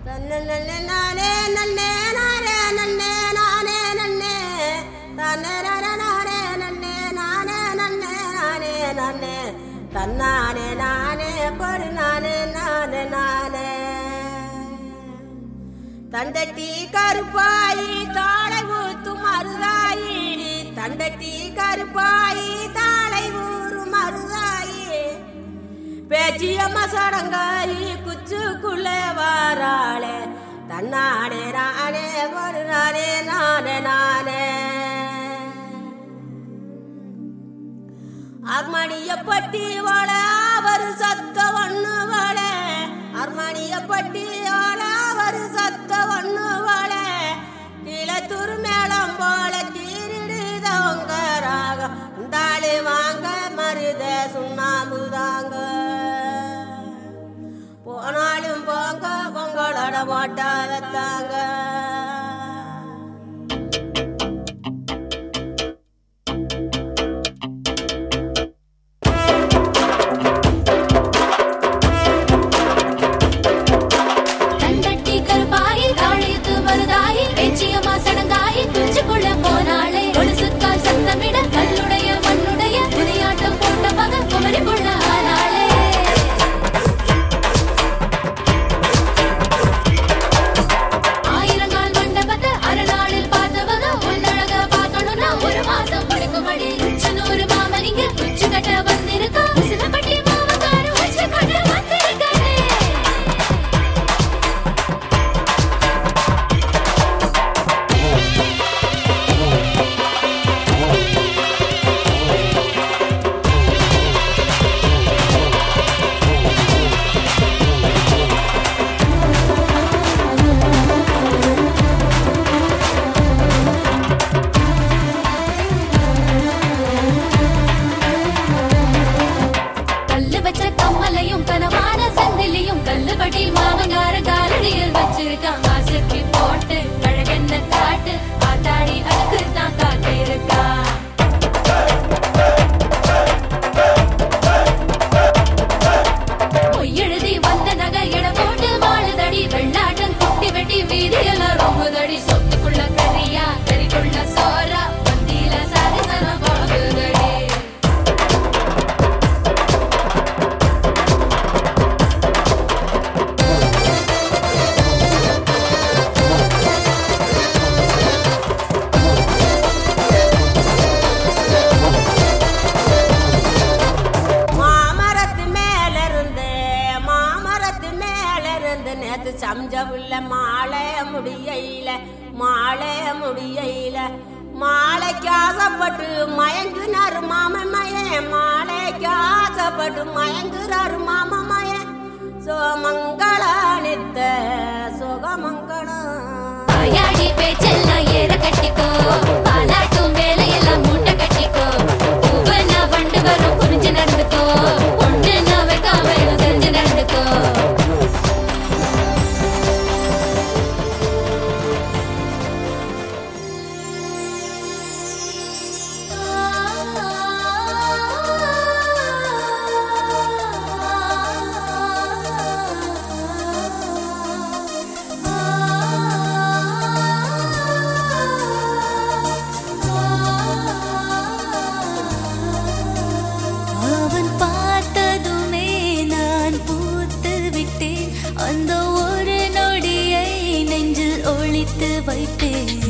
தன்ன நன்னே நானே நன்னே நானே நன்னே நானே நன்னே தன்னே நானே நானே நன்னே நானே நன்னே நானே நன்னே தன்னானே நானே படு நானே நானே நானே தண்டட்டி கருப்பாயி தாளை ஊத்தும் மருதாயி தண்டட்டி கருப்பாயி தாளை ஊறும் மருதாயி பேச்சியம்மா சடங்காயி குச்சுக்குள்ளே வாராளே தன்னானே நானே ஒரு நானே நானே நானே அர்மணிய பட்டி வாழ அவர் சத்த ஒண்ணு வாழ அர்மணிய பட்டி வாழ அவர் சத்த ஒண்ணு வாழ கிளத்தூர் மேளம் போல கீரிடுதவங்க ராகம் தாளி வாங்க மருத சுண்ணாம்பு தாங்க போனாலும் போங்க உங்களோட மாட்டாத தாங்க தண்டட்டி கருப்பாயி தாழியத்து மருதாயி பேச்சியம்மா சடங்காயி குஞ்சுக்குள்ள போனாளே கொலுசுக்கால் சத்தமிட கல்லுடைய மண்ணுடைய புதியாட்டம் போட்ட மகன் குமரி புள்ள ஆனாளே ஆயிரங்கால் மண்டபத்தை அரைநாளில் பார்த்தவங்க உன்னழக பார்க்கணும்னா ஒரு மாசம் முடிக்கும்படி நூறு மாமன் இங்க குச்சு கட்ட வந்திருக்கா சிலப்பட்டி மாமக்காரு உச்சு கட்ட வந்திருக்காரு கல்லு வச்ச கம்மலையும் கனவான சங்கிலியும் கல்லுபடி மாமங்கார காலடியில் வச்சிருக்கான் ஆசைக்கு போட்டு அழகென்ன காட்டு ஆத்தாடி அதுக்கு தான் காத்து இருக்கா பொய்யெழுதி வந்த நகை இட போட்டு வாழுதடி வெள்ளாட்டம் குட்டி வெட்டி வீதியெல்லாம் ரொம்புதடி சொத்துக்குள்ள கரியா கறிக்குள்ள சோறா பந்தியில சாதிசனம் போகுதடி மாமரத்து மேல இருந்து மாமரத்து மேல இருந்து நேத்து சம்ஜவுள்ள மாலை முடியையில மாலை முடியையில மாலைக்கு ஆசைப்பட்டு மயங்குனாரு மாமன் மயன் மாலைக்கு ஆசைப்பட்டு மயங்குறாரு மாமன் மயன் சோமங்கள நித்த சுகமங்களம் வாயாடி பேச்செல்லாம் ஏற கட்டிக்கோ பாலாட்டும் வேலையெல்லாம் மூட்டை கட்டிக்கோ பூவனா வண்டு வரும் புரிஞ்சு நடந்துக்கோ ஒன்று நான் வைக்காம எதுவும் தெரிஞ்சு நடந்துக்கோ அவன் பார்த்ததுமே நான் பூத்து விட்டேன் அந்த ஒரு நொடியை நெஞ்சில் ஒளித்து வைப்பேன்